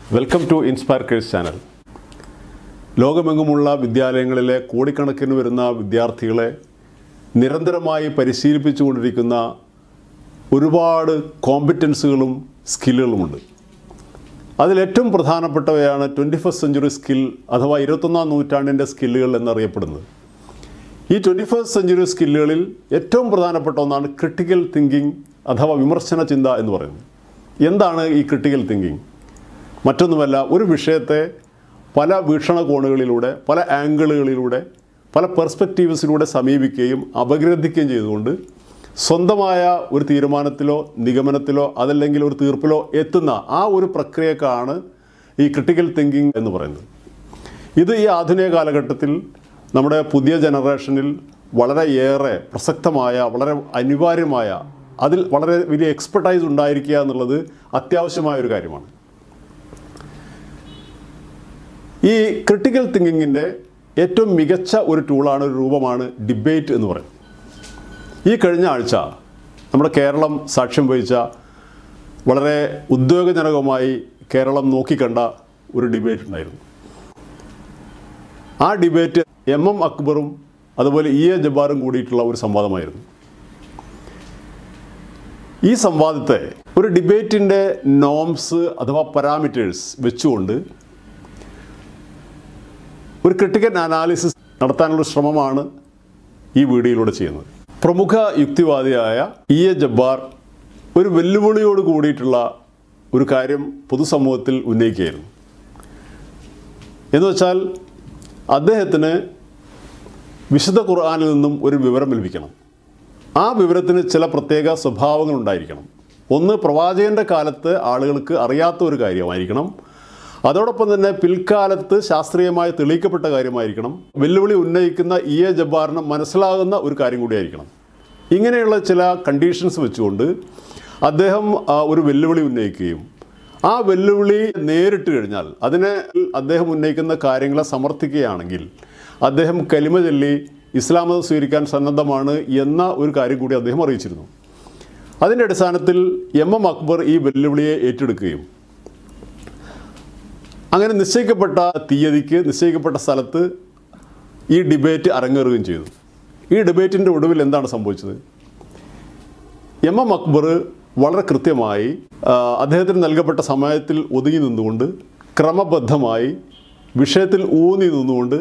welcome to inspire കേഴ്സ് channel ലോകമെങ്ങുമുള്ള വിദ്യാലയങ്ങളിലെ കോടിക്കണക്കിന് വരുന്ന വിദ്യാർത്ഥികളെ നിരന്തരമായി പരിശീലിപ്പിച്ചുകൊണ്ടിരിക്കുന്ന ഒരുപാട് കോമ്പറ്റൻസുകളും സ്കില്ലുകളുമുണ്ട് അതിലേറ്റവും പ്രധാനപ്പെട്ടവയാണ് ട്വൻറ്റി ഫസ്റ്റ് സെഞ്ചുറി സ്കിൽ അഥവാ ഇരുപത്തൊന്നാം നൂറ്റാണ്ടിൻ്റെ സ്കില്ലുകൾ എന്നറിയപ്പെടുന്നത് ഈ ട്വൻറ്റി ഫസ്റ്റ് സെഞ്ചുറി സ്കില്ലുകളിൽ ഏറ്റവും പ്രധാനപ്പെട്ട ഒന്നാണ് ക്രിട്ടിക്കൽ തിങ്കിങ് അഥവാ വിമർശന ചിന്ത എന്ന് പറയുന്നത് എന്താണ് ഈ ക്രിട്ടിക്കൽ തിങ്കിങ് മറ്റൊന്നുമല്ല ഒരു വിഷയത്തെ പല വീക്ഷണകോണുകളിലൂടെ പല ആംഗിളുകളിലൂടെ പല പെർസ്പെക്റ്റീവ്സിലൂടെ സമീപിക്കുകയും അപഗ്രഥിക്കുകയും ചെയ്തുകൊണ്ട് സ്വന്തമായ ഒരു തീരുമാനത്തിലോ നിഗമനത്തിലോ അതല്ലെങ്കിൽ ഒരു തീർപ്പിലോ എത്തുന്ന ആ ഒരു പ്രക്രിയക്കാണ് ഈ ക്രിട്ടിക്കൽ തിങ്കിങ് എന്ന് പറയുന്നത് ഇത് ഈ ആധുനിക കാലഘട്ടത്തിൽ നമ്മുടെ പുതിയ ജനറേഷനിൽ വളരെ ഏറെ പ്രസക്തമായ വളരെ അനിവാര്യമായ അതിൽ വളരെ വലിയ എക്സ്പെർട്ടൈസ് ഉണ്ടായിരിക്കുക എന്നുള്ളത് അത്യാവശ്യമായ ഒരു കാര്യമാണ് ഈ ക്രിട്ടിക്കൽ തിങ്കിങ്ങിൻ്റെ ഏറ്റവും മികച്ച ഒരു ടൂളാണ് ഒരു രൂപമാണ് ഡിബേറ്റ് എന്ന് പറയുന്നത് ഈ കഴിഞ്ഞ ആഴ്ച നമ്മുടെ കേരളം സാക്ഷ്യം വഹിച്ച വളരെ ഉദ്യോഗജനകമായി കേരളം നോക്കിക്കണ്ട ഒരു ഡിബേറ്റ് ഉണ്ടായിരുന്നു ആ ഡിബേറ്റ് എം എം അക്ബറും അതുപോലെ ഇ എ ജബ്ബാറും കൂടിയിട്ടുള്ള ഒരു സംവാദമായിരുന്നു ഈ സംവാദത്തെ ഒരു ഡിബേറ്റിൻ്റെ നോംസ് അഥവാ പാരാമീറ്റേഴ്സ് വെച്ചുകൊണ്ട് ഒരു ക്രിട്ടിക്കൽ അനാലിസിസ് നടത്താനുള്ള ശ്രമമാണ് ഈ വീഡിയോയിലൂടെ ചെയ്യുന്നത് പ്രമുഖ യുക്തിവാദിയായ ഇ എ ജബ്ബാർ ഒരു വെല്ലുവിളിയോട് കൂടിയിട്ടുള്ള ഒരു കാര്യം പൊതുസമൂഹത്തിൽ ഉന്നയിക്കുകയായിരുന്നു എന്ന് വെച്ചാൽ അദ്ദേഹത്തിന് വിശുദ്ധ ഖുർആാനിൽ നിന്നും ഒരു വിവരം ലഭിക്കണം ആ വിവരത്തിന് ചില പ്രത്യേക സ്വഭാവങ്ങൾ ഉണ്ടായിരിക്കണം ഒന്ന് പ്രവാചകൻ്റെ കാലത്ത് ആളുകൾക്ക് അറിയാത്ത ഒരു കാര്യമായിരിക്കണം അതോടൊപ്പം തന്നെ പിൽക്കാലത്ത് ശാസ്ത്രീയമായി തെളിയിക്കപ്പെട്ട കാര്യമായിരിക്കണം വെല്ലുവിളി ഉന്നയിക്കുന്ന ഇ എ ജബ്ബാറിന് മനസ്സിലാകുന്ന ഒരു കാര്യം കൂടിയായിരിക്കണം ഇങ്ങനെയുള്ള ചില കണ്ടീഷൻസ് വെച്ചുകൊണ്ട് അദ്ദേഹം ആ, ഒരു വെല്ലുവിളി ഉന്നയിക്കുകയും ആ വെല്ലുവിളി നേരിട്ട് കഴിഞ്ഞാൽ അതിനെ അദ്ദേഹം ഉന്നയിക്കുന്ന കാര്യങ്ങളെ സമർത്ഥിക്കുകയാണെങ്കിൽ അദ്ദേഹം കലിമ ചൊല്ലി ഇസ്ലാം മതം സ്വീകരിക്കാൻ സന്നദ്ധമാണ് എന്ന ഒരു കാര്യം കൂടി അദ്ദേഹം അറിയിച്ചിരുന്നു അതിൻ്റെ അടിസ്ഥാനത്തിൽ എം എം അക്ബർ ഈ വെല്ലുവിളിയെ ഏറ്റെടുക്കുകയും അങ്ങനെ നിശ്ചയിക്കപ്പെട്ട തീയതിക്ക് നിശ്ചയിക്കപ്പെട്ട സ്ഥലത്ത് ഈ ഡിബേറ്റ് അരങ്ങേറുകയും ചെയ്തു ഈ ഡിബേറ്റിൻ്റെ ഒടുവിൽ എന്താണ് സംഭവിച്ചത് എം എം അക്ബർ വളരെ കൃത്യമായി ആ, അദ്ദേഹത്തിന് നൽകപ്പെട്ട സമയത്തിൽ ഒതുങ്ങി നിന്നുകൊണ്ട് ക്രമബദ്ധമായി വിഷയത്തിൽ ഊന്നി നിന്നുകൊണ്ട്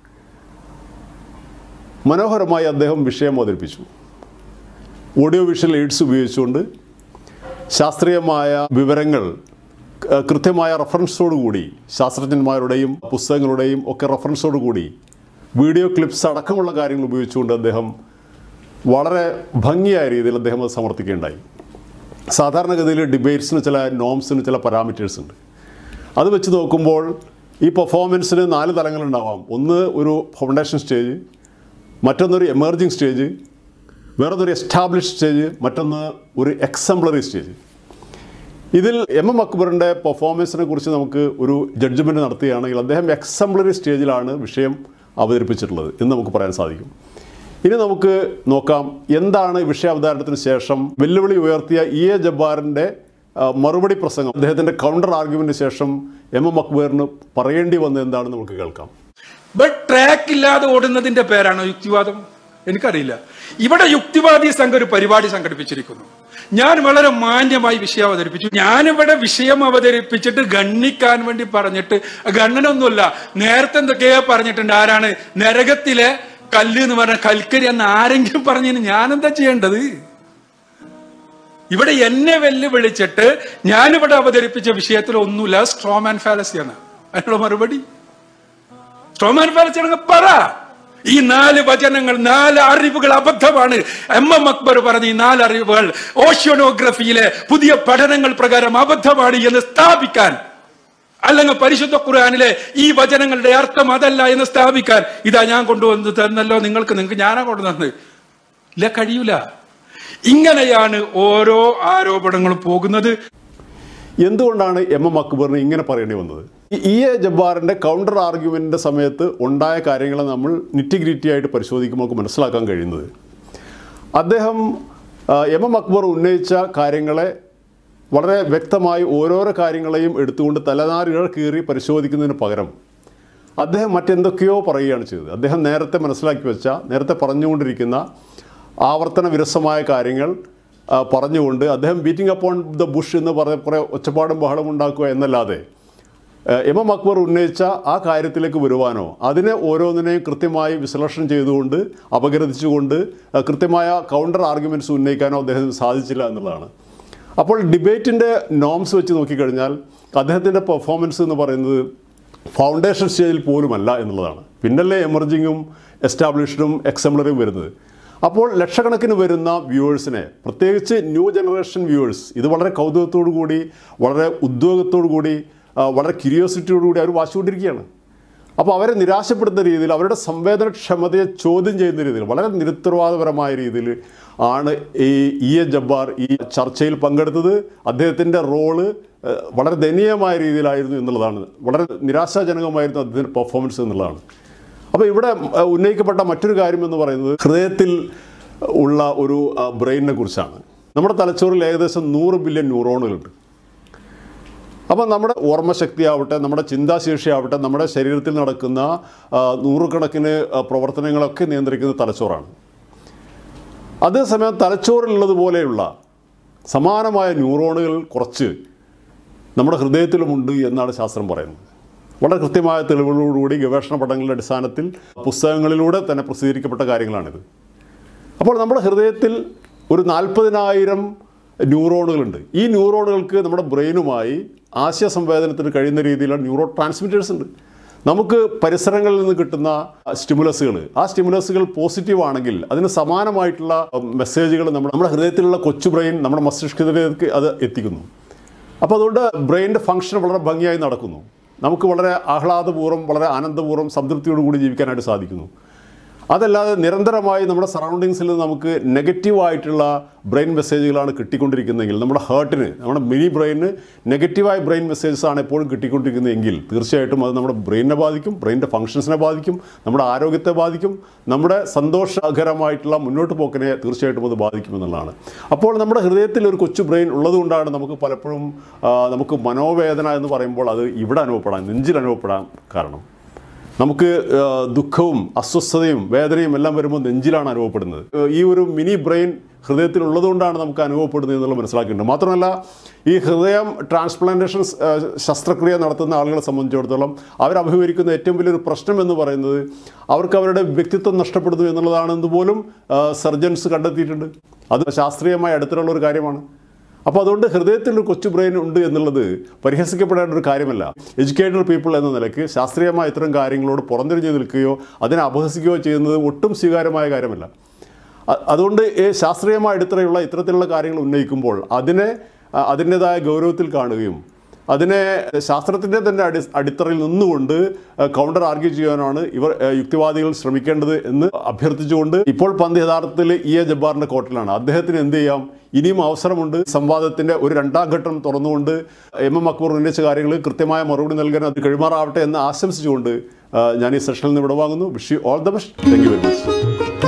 മനോഹരമായി അദ്ദേഹം വിഷയം അവതരിപ്പിച്ചു ഓഡിയോ വിഷ്വൽ എയ്ഡ്സ് ഉപയോഗിച്ചുകൊണ്ട് ശാസ്ത്രീയമായ വിവരങ്ങൾ ക- കൃത്യമായ റെഫറൻസോടുകൂടി ശാസ്ത്രജ്ഞന്മാരുടെയും പുസ്തകങ്ങളുടെയും ഒക്കെ റെഫറൻസോടുകൂടി വീഡിയോ ക്ലിപ്സ് അടക്കമുള്ള കാര്യങ്ങൾ ഉപയോഗിച്ചുകൊണ്ട് അദ്ദേഹം വളരെ ഭംഗിയായ രീതിയിൽ അദ്ദേഹം അത് സമർത്ഥിക്കുകയുണ്ടായി സാധാരണഗതിയിൽ ഡിബേറ്റ്സിന് ചില നോംസിന് ചില പാരാമീറ്റേഴ്സ് ഉണ്ട് അത് വെച്ച് നോക്കുമ്പോൾ ഈ പെർഫോമൻസിന് നാല് തലങ്ങളുണ്ടാവാം ഒന്ന് ഒരു ഫൗണ്ടേഷൻ സ്റ്റേജ് മറ്റൊന്നൊരു എമർജിങ് സ്റ്റേജ് വേറൊന്നൊരു എസ്റ്റാബ്ലിഷ് സ്റ്റേജ് മറ്റൊന്ന് ഒരു എക്സംപ്ലറി സ്റ്റേജ് ഇതിൽ എം എം അക്ബറിൻ്റെ പെർഫോമൻസിനെ കുറിച്ച് നമുക്ക് ഒരു ജഡ്ജ്മെൻറ്റ് നടത്തുകയാണെങ്കിൽ അദ്ദേഹം എക്സംപ്ലറി സ്റ്റേജിലാണ് വിഷയം അവതരിപ്പിച്ചിട്ടുള്ളത് എന്ന് നമുക്ക് പറയാൻ സാധിക്കും ഇനി നമുക്ക് നോക്കാം എന്താണ് വിഷയാവതാരണത്തിന് ശേഷം വെല്ലുവിളി ഉയർത്തിയ ഇ എ ജബ്ബാറിൻ്റെ ആ, മറുപടി പ്രസംഗം അദ്ദേഹത്തിൻ്റെ കൗണ്ടർ ആർഗ്യുമെൻറ്റിന് ശേഷം എം എം അക്ബറിന് പറയേണ്ടി വന്നത് എന്താണെന്ന് നമുക്ക് കേൾക്കാം ബട്ട് ട്രാക്ക് ഇല്ലാതെ ഓടുന്നതിന്റെ പേരാണോ യുക്തിവാദം എനിക്കറിയില്ല ഇവിടെ യുക്തിവാദി സംഘം ഒരു പരിപാടി സംഘടിപ്പിച്ചിരിക്കുന്നു ഞാൻ വളരെ മാന്യമായി വിഷയം അവതരിപ്പിച്ചു ഞാനിവിടെ വിഷയം അവതരിപ്പിച്ചിട്ട് ഗണ്ണിക്കാൻ വേണ്ടി പറഞ്ഞിട്ട് ഗണ്ണനൊന്നുമില്ല നേരത്തെ എന്തൊക്കെയോ പറഞ്ഞിട്ടുണ്ട് ആരാണ് നരകത്തിലെ കല്ല് എന്ന് പറഞ്ഞ കൽക്കരി എന്ന് ആരെങ്കിലും പറഞ്ഞതിന് ഞാനെന്താ ചെയ്യേണ്ടത് ഇവിടെ എന്നെ വെല്ലുവിളിച്ചിട്ട് ഞാനിവിടെ അവതരിപ്പിച്ച വിഷയത്തിൽ ഒന്നുമില്ല സ്ട്രോമാൻ ഫാലസിയാണ് അതിനുള്ള മറുപടി സ്ട്രോമാൻ ഫാലസിയാണെങ്കിൽ പറ ഈ നാല് വചനങ്ങൾ നാല് അറിവുകൾ അബദ്ധമാണ് എം എം അക്ബർ പറഞ്ഞ ഈ നാല് അറിവുകൾ ഓഷ്യോണോഗ്രഫിയിലെ പുതിയ പഠനങ്ങൾ പ്രകാരം അബദ്ധമാണ് എന്ന് സ്ഥാപിക്കാൻ അല്ലെങ്കിൽ പരിശുദ്ധ ഖുർആാനിലെ ഈ വചനങ്ങളുടെ അർത്ഥം അതല്ല എന്ന് സ്ഥാപിക്കാൻ ഇതാ ഞാൻ കൊണ്ടുവന്ന് തന്നല്ലോ നിങ്ങൾക്ക് നിങ്ങൾക്ക് ഞാനാ കൊണ്ടുവന്നത് ഇല്ല കഴിയൂല ഇങ്ങനെയാണ് ഓരോ ആരോപണങ്ങളും പോകുന്നത് എന്തുകൊണ്ടാണ് എം എം അക്ബറിന് ഇങ്ങനെ പറയേണ്ടി വന്നത് ഈ ഇ എ ജബ്ബാറിൻ്റെ കൗണ്ടർ ആർഗ്യുമെൻറ്റിൻ്റെ സമയത്ത് ഉണ്ടായ കാര്യങ്ങളെ നമ്മൾ നിറ്റിഗ്രിറ്റി ആയിട്ട് പരിശോധിക്കുമ്പോൾ നമുക്ക് മനസ്സിലാക്കാൻ കഴിയുന്നത് അദ്ദേഹം ആ, എം എം അക്ബർ ഉന്നയിച്ച കാര്യങ്ങളെ വളരെ വ്യക്തമായി ഓരോരോ കാര്യങ്ങളെയും എടുത്തുകൊണ്ട് തലനാരിഴ കീറി പരിശോധിക്കുന്നതിന് പകരം അദ്ദേഹം മറ്റെന്തൊക്കെയോ പറയുകയാണ് ചെയ്തത് അദ്ദേഹം നേരത്തെ മനസ്സിലാക്കി വെച്ച നേരത്തെ പറഞ്ഞുകൊണ്ടിരിക്കുന്ന ആവർത്തന വിരസമായ കാര്യങ്ങൾ ആ, പറഞ്ഞുകൊണ്ട് അദ്ദേഹം ബീറ്റിംഗ് അപ്പോൺ ദ ബുഷ് എന്ന് പറഞ്ഞ കുറേ ഒച്ചപ്പാടും ബഹളം ഉണ്ടാക്കുക എന്നല്ലാതെ ഏഹ്, എം എം അക്ബർ ഉന്നയിച്ച ആ കാര്യത്തിലേക്ക് വരുവാനോ അതിനെ ഓരോന്നിനെയും കൃത്യമായി വിശ്ലേഷണം ചെയ്തുകൊണ്ട് അപഗ്രഥിച്ചുകൊണ്ട് ഏഹ്, കൃത്യമായ കൗണ്ടർ ആർഗ്യുമെൻറ്റ്സ് ഉന്നയിക്കാനോ അദ്ദേഹത്തിന് സാധിച്ചില്ല എന്നുള്ളതാണ് അപ്പോൾ ഡിബേറ്റിൻ്റെ നോംസ് വെച്ച് നോക്കിക്കഴിഞ്ഞാൽ അദ്ദേഹത്തിൻ്റെ പെർഫോമൻസ് എന്ന് പറയുന്നത് ഫൗണ്ടേഷൻ സ്റ്റേജിൽ പോലുമല്ല എന്നുള്ളതാണ് പിന്നല്ലേ എമർജിങ്ങും എസ്റ്റാബ്ലിഷ്ഡും എക്സംപ്ലറിയും വരുന്നത് അപ്പോൾ ലക്ഷക്കണക്കിന് വരുന്ന വ്യൂവേഴ്സിനെ പ്രത്യേകിച്ച് ന്യൂ ജനറേഷൻ വ്യൂവേഴ്സ് ഇത് വളരെ കൗതുകത്തോടു കൂടി വളരെ ഉദ്യോഗത്തോടു കൂടി ആ, വളരെ ക്യൂരിയോസിറ്റിയോടു കൂടി അവർ വാശിക്കൊണ്ടിരിക്കുകയാണ് അപ്പോൾ അവരെ നിരാശപ്പെടുത്തുന്ന രീതിയിൽ അവരുടെ സംവേദനക്ഷമതയെ ചോദ്യം ചെയ്യുന്ന രീതിയിൽ വളരെ നിരുത്തരവാദപരമായ രീതിയിൽ ആണ് ഈ ഇ എ ജബ്ബാർ ഈ ചർച്ചയിൽ പങ്കെടുത്തത് അദ്ദേഹത്തിൻ്റെ റോള് ഏഹ്, വളരെ ദയനീയമായ രീതിയിലായിരുന്നു എന്നുള്ളതാണ് വളരെ നിരാശാജനകമായിരുന്നു അദ്ദേഹത്തിൻ്റെ പെർഫോമൻസ് എന്നുള്ളതാണ് അപ്പോൾ ഇവിടെ ഏഹ്, ഉന്നയിക്കപ്പെട്ട മറ്റൊരു കാര്യം എന്ന് പറയുന്നത് ഹൃദയത്തിൽ ഉള്ള ഒരു ബ്രെയിനിനെ കുറിച്ചാണ് നമ്മുടെ തലച്ചോറിൽ ഏകദേശം നൂറ് ബില്യൺ ന്യൂറോണുകളുണ്ട് അപ്പം നമ്മുടെ ഓർമ്മശക്തി ആവട്ടെ നമ്മുടെ ചിന്താശേഷി ആവട്ടെ നമ്മുടെ ശരീരത്തിൽ നടക്കുന്ന ആ, നൂറുകണക്കിന് ആ, പ്രവർത്തനങ്ങളൊക്കെ നിയന്ത്രിക്കുന്ന തലച്ചോറാണ് അതേസമയം തലച്ചോറിലുള്ളതുപോലെയുള്ള സമാനമായ ന്യൂറോണുകൾ കുറച്ച് നമ്മുടെ ഹൃദയത്തിലുമുണ്ട് എന്നാണ് ശാസ്ത്രം പറയുന്നത് വളരെ കൃത്യമായ തെളിവുകളോടുകൂടി ഗവേഷണ പഠനങ്ങളുടെ അടിസ്ഥാനത്തിൽ പുസ്തകങ്ങളിലൂടെ തന്നെ പ്രസിദ്ധീകരിക്കപ്പെട്ട കാര്യങ്ങളാണിത് അപ്പോൾ നമ്മുടെ ഹൃദയത്തിൽ ഒരു നാൽപ്പതിനായിരം ന്യൂറോണുകളുണ്ട് ഈ ന്യൂറോണുകൾക്ക് നമ്മുടെ ബ്രെയിനുമായി ആശയ സംവേദനത്തിന് കഴിയുന്ന രീതിയിലുള്ള ന്യൂറോ ട്രാൻസ്മിറ്റേഴ്സ് ഉണ്ട് നമുക്ക് പരിസരങ്ങളിൽ നിന്ന് കിട്ടുന്ന സ്റ്റിമുലസുകൾ ആ സ്റ്റിമുലസുകൾ പോസിറ്റീവ് ആണെങ്കിൽ അതിന് സമാനമായിട്ടുള്ള മെസ്സേജുകൾ നമ്മുടെ നമ്മുടെ ഹൃദയത്തിലുള്ള കൊച്ചു ബ്രെയിൻ നമ്മുടെ മസ്തിഷ്കത്തിലേക്ക് അത് എത്തിക്കുന്നു അപ്പോൾ അതുകൊണ്ട് ബ്രെയിനിൻ്റെ ഫങ്ഷൻ വളരെ ഭംഗിയായി നടക്കുന്നു നമുക്ക് വളരെ ആഹ്ലാദപൂർവ്വം വളരെ ആനന്ദപൂർവ്വം സംതൃപ്തിയോടുകൂടി ജീവിക്കാനായിട്ട് സാധിക്കുന്നു അതല്ലാതെ നിരന്തരമായി നമ്മുടെ സറൗണ്ടിങ്സിൽ നമുക്ക് നെഗറ്റീവായിട്ടുള്ള ബ്രെയിൻ മെസ്സേജുകളാണ് കിട്ടിക്കൊണ്ടിരിക്കുന്നതെങ്കിൽ നമ്മുടെ ഹേർട്ടിന് നമ്മുടെ മിനി ബ്രെയിന് നെഗറ്റീവായ ബ്രെയിൻ മെസ്സേജസ് ആണ് എപ്പോഴും കിട്ടിക്കൊണ്ടിരിക്കുന്നതെങ്കിൽ തീർച്ചയായിട്ടും അത് നമ്മുടെ ബ്രെയിനിനെ ബാധിക്കും ബ്രെയിനിൻ്റെ ഫങ്ഷൻസിനെ ബാധിക്കും നമ്മുടെ ആരോഗ്യത്തെ ബാധിക്കും നമ്മുടെ സന്തോഷകരമായിട്ടുള്ള മുന്നോട്ട് പോക്കിനെ തീർച്ചയായിട്ടും അത് ബാധിക്കുമെന്നുള്ളതാണ് അപ്പോൾ നമ്മുടെ ഹൃദയത്തിൽ ഒരു കൊച്ചു ബ്രെയിൻ ഉള്ളതുകൊണ്ടാണ് നമുക്ക് പലപ്പോഴും ആ, നമുക്ക് മനോവേദന എന്ന് പറയുമ്പോൾ അത് ഇവിടെ അനുഭവപ്പെടാൻ നെഞ്ചിൽ അനുഭവപ്പെടാൻ കാരണം നമുക്ക് ആ, ദുഃഖവും അസ്വസ്ഥതയും വേദനയും എല്ലാം വരുമ്പോൾ നെഞ്ചിലാണ് അനുഭവപ്പെടുന്നത് ആ, ഈ ഒരു മിനി ബ്രെയിൻ ഹൃദയത്തിൽ ഉള്ളതുകൊണ്ടാണ് നമുക്ക് അനുഭവപ്പെടുന്നത് എന്നുള്ളത് മനസ്സിലാക്കിയിട്ടുണ്ട് മാത്രമല്ല ഈ ഹൃദയം ട്രാൻസ്പ്ലാന്റേഷൻ ആ, ശസ്ത്രക്രിയ നടത്തുന്ന ആളുകളെ സംബന്ധിച്ചിടത്തോളം അവർ അഭിമുഖീകരിക്കുന്ന ഏറ്റവും വലിയൊരു പ്രശ്നം എന്ന് പറയുന്നത് അവർക്ക് അവരുടെ വ്യക്തിത്വം നഷ്ടപ്പെടുന്നു എന്നുള്ളതാണെന്ന് പോലും സർജൻസ് കണ്ടെത്തിയിട്ടുണ്ട് അത് ശാസ്ത്രീയമായി അടുത്തുള്ള ഒരു കാര്യമാണ് അപ്പോൾ അതുകൊണ്ട് ഹൃദയത്തിൽ ഒരു കൊച്ചു ബ്രെയിൻ ഉണ്ട് എന്നുള്ളത് പരിഹസിക്കപ്പെടേണ്ട ഒരു കാര്യമല്ല എഡ്യൂക്കേറ്റഡ് പീപ്പിൾ എന്ന നിലയ്ക്ക് ശാസ്ത്രീയമായ ഇത്തരം കാര്യങ്ങളോട് പുറംതിരിഞ്ഞു നിൽക്കുകയോ അതിനെ അപഹസിക്കുകയോ ചെയ്യുന്നത് ഒട്ടും സ്വീകാര്യമായ കാര്യമല്ല അ- അതുകൊണ്ട് ഈ ശാസ്ത്രീയമായ അടിത്തറയുള്ള ഇത്തരത്തിലുള്ള കാര്യങ്ങൾ ഉന്നയിക്കുമ്പോൾ അതിനെ അ, അതിൻ്റെതായ ഗൗരവത്തിൽ കാണുകയും അതിനെ ശാസ്ത്രത്തിൻ്റെ തന്നെ അടി അടിത്തറയിൽ നിന്നുകൊണ്ട് കൗണ്ടർ ആർഗ്യൂ ചെയ്യാനാണ് ഇവർ ഏഹ്, യുക്തിവാദികൾ ശ്രമിക്കേണ്ടത് എന്ന് അഭ്യർത്ഥിച്ചുകൊണ്ട് ഇപ്പോൾ പന്ത് യഥാർത്ഥത്തിൽ ഇ എ ജബ്ബാറിൻ്റെ കോർട്ടിലാണ് അദ്ദേഹത്തിന് എന്ത് ചെയ്യാം ഇനിയും അവസരമുണ്ട് സംവാദത്തിൻ്റെ ഒരു രണ്ടാം ഘട്ടം തുറന്നുകൊണ്ട് എം എം അക്ബർ ഉന്നയിച്ച കാര്യങ്ങൾ കൃത്യമായ മറുപടി നൽകാൻ അത് കഴിമാറാവട്ടെ എന്ന് ആശംസിച്ചുകൊണ്ട് ആ, ഞാൻ ഈ സെഷനിൽ നിന്ന് വിടവാങ്ങുന്നു wish you all the best thank you very much